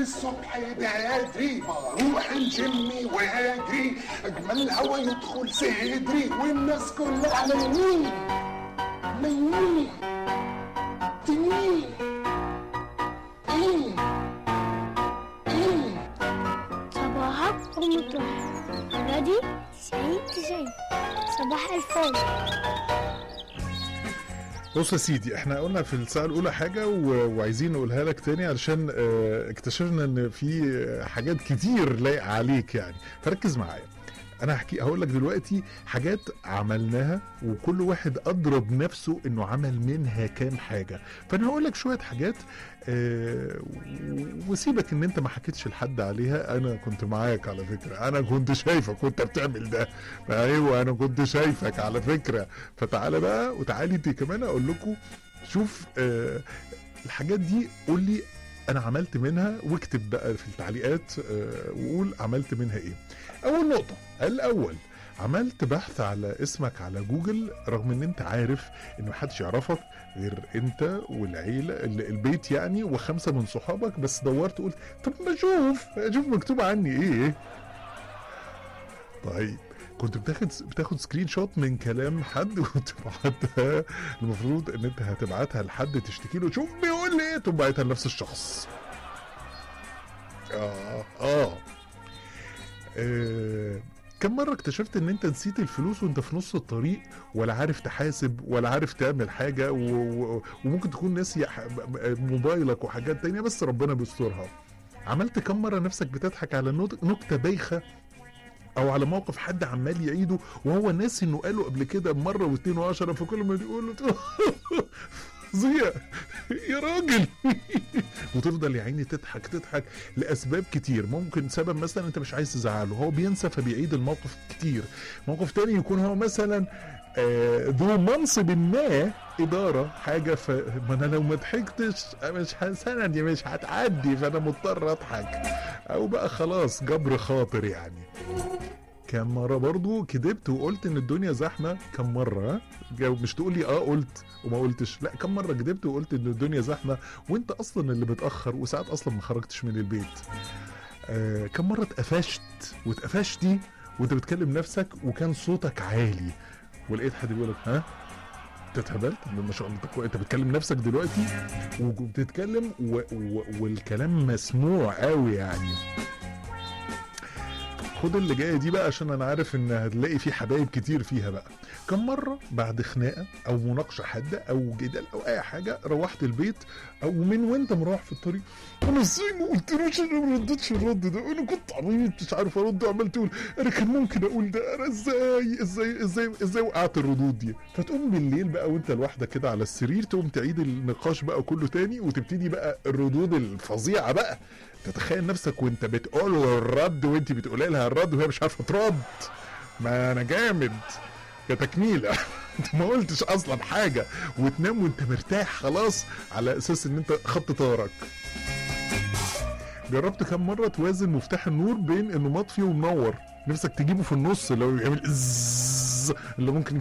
الصبح بدري بروح الجيم واجري اجمل هوا يدخل صدري والناس كلها على يمين على يمين تنين ايه ايه صباحك ومطرح رادي تسعين تسعين صباح الفل بص يا سيدي احنا قلنا في الساعة الأولى حاجة و... وعايزين نقولها لك تاني علشان اه اكتشفنا ان في حاجات كتير لايقة عليك يعني فركز معايا انا هحكي هقول لك دلوقتي حاجات عملناها وكل واحد اضرب نفسه انه عمل منها كام حاجه فانا هقول لك شويه حاجات آه و- وسيبك ان انت ما حكيتش لحد عليها انا كنت معاك على فكره انا كنت شايفك وانت بتعمل ده ايوه انا كنت شايفك على فكره فتعالى بقى وتعالي انت كمان اقول لكم شوف آه الحاجات دي قول لي انا عملت منها واكتب بقى في التعليقات آه وقول عملت منها ايه اول نقطه الاول عملت بحث على اسمك على جوجل رغم ان انت عارف ان محدش يعرفك غير انت والعيله ال- البيت يعني وخمسه من صحابك بس دورت قلت طب ما اشوف اشوف مكتوب عني ايه طيب كنت بتاخد بتاخد سكرين شوت من كلام حد وتبعتها المفروض ان انت هتبعتها لحد تشتكي له شوف بيقول لي ايه تقوم باعتها لنفس الشخص اه اه آه، كم مرة اكتشفت ان انت نسيت الفلوس وانت في نص الطريق ولا عارف تحاسب ولا عارف تعمل حاجة و... و... وممكن تكون ناسي ح- موبايلك وحاجات تانية بس ربنا بيسترها عملت كم مرة نفسك بتضحك على نت- نكتة بايخة او على موقف حد عمال يعيده وهو ناسي انه قاله قبل كده مره واثنين وعشرة فكل ما يقول له فظيع يا راجل وتفضل يا عيني تضحك تضحك لاسباب كتير ممكن سبب مثلا انت مش عايز تزعله هو بينسى فبيعيد الموقف كتير موقف تاني يكون هو مثلا آه، ذو منصب ما اداره حاجه ف ما انا لو ما ضحكتش مش سندي مش هتعدي فانا مضطر اضحك او بقى خلاص جبر خاطر يعني كم مرة برضو كدبت وقلت ان الدنيا زحمة كم مرة ها؟ جاوب مش تقول لي اه قلت وما قلتش لا كم مرة كدبت وقلت ان الدنيا زحمة وانت اصلا اللي متأخر وساعات اصلا ما خرجتش من البيت آه كم مرة اتقفشت واتقفشتي وانت بتكلم نفسك وكان صوتك عالي ولقيت حد بيقول لك ها انت اتهبلت ما شاء الله انت- انت بتكلم نفسك دلوقتي وبتتكلم و... و... والكلام مسموع قوي يعني خد اللي جايه دي بقى عشان انا عارف ان هتلاقي في حبايب كتير فيها بقى كم مره بعد خناقه او مناقشه حاده او جدال او اي حاجه روحت البيت او من وانت مروح في الطريق انا ازاي ما قلتلوش انا ما ردتش الرد ده انا كنت عبيط مش عارف ارد وعمال تقول انا كان ممكن اقول ده انا ازاي ازاي ازاي ازاي وقعت الردود دي فتقوم بالليل بقى وانت لوحدك كده على السرير تقوم تعيد النقاش بقى كله تاني وتبتدي بقى الردود الفظيعه بقى تتخيل نفسك وانت بتقول له الرد وانت بتقولي لها الرد وهي مش عارفه ترد ما انا جامد يا تكميله انت ما قلتش اصلا حاجه وتنام وانت مرتاح خلاص على اساس ان انت خط طارك جربت كم مره توازن مفتاح النور بين انه مطفي ومنور نفسك تجيبه في النص لو يعمل إزز اللي ممكن